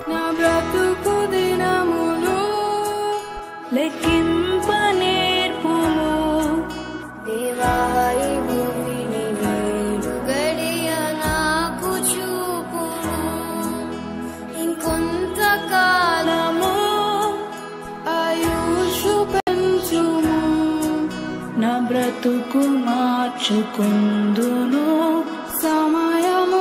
నా బ్రతుకు దినములు లెక్కింప నేర్పుము దేవాయి భూమిని నేడు గడియ నాకు చూపుము ఇంకొంత కాలము ఆయుషు పెంచుము నా బ్రతుకు మార్చుకుందును సమయము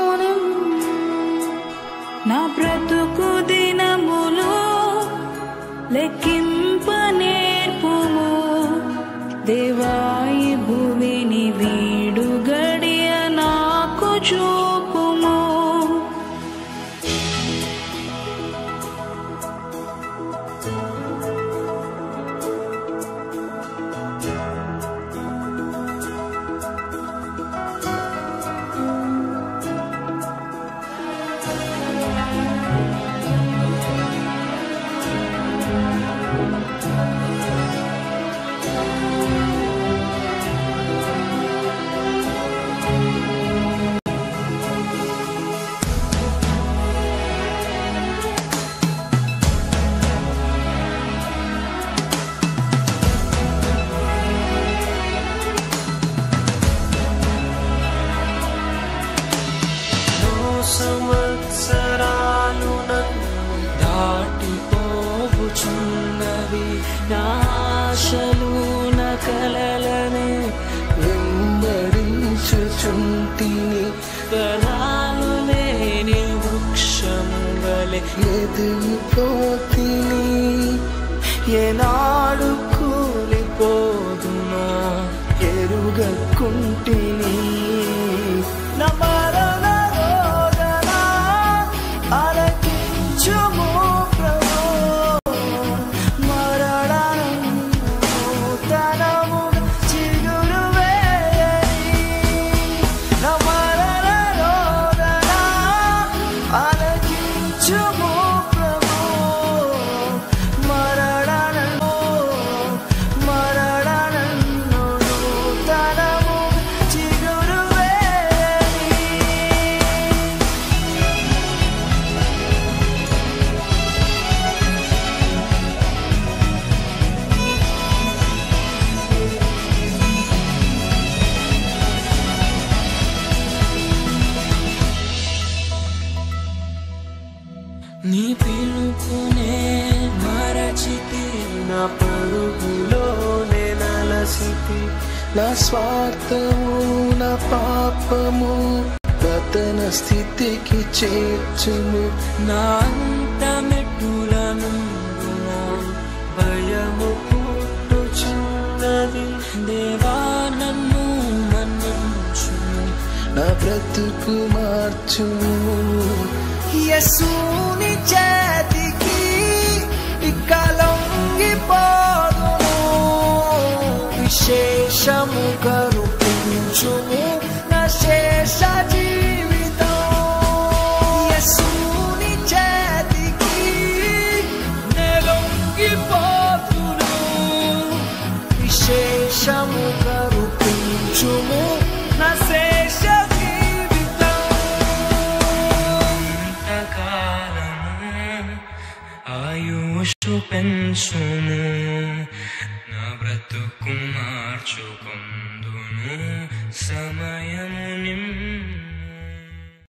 నా బ్రతుకు దినములు లెక్కింప నేర్పుము దేవాయి భూమిని వీడు గడియ నాకు చూపుము ఎన్నో సంవత్సరాలు నన్ను దాటిపోవుచున్నవి నా ఆశలు నా కలలనే వెంబడించుచుంటిని ఫలాలు లేని వృక్షము వలె ఎదిగిపోతిని ఏనాడు కూలిపోదునా ఎరుగకుంటిని నా మరణ రోదన ఆలకించుము ప్రభు మరణము తనము చిగురు వేయని నా మరణ రోదన ఆలకించుము ప్రభు మరణము మరణను తనము చిగురు వేయని నీ పిలుపునే మరచితి నా పరుగులోనే నలసితి నా స్వార్థము నా పాపము పతన స్థితికి చేర్చుము నా అంతమెట్టుల నుండున భయము పుట్టుచున్నది దేవా నన్ను మన్నించుము నా బ్రతుకు మార్చుము యసూని చేతికి ఇక లొంగిపోదును విశేషము కరుపించుము నా శేష జీవితం యసూని చేతికి నే లొంగిపోదును విశేషము కరుపించుము నా శేష జీవితం కాలము ఆయుషు పెంచుము నా బ్రతుకు మార్చుకొందును సమయము నిమ్మ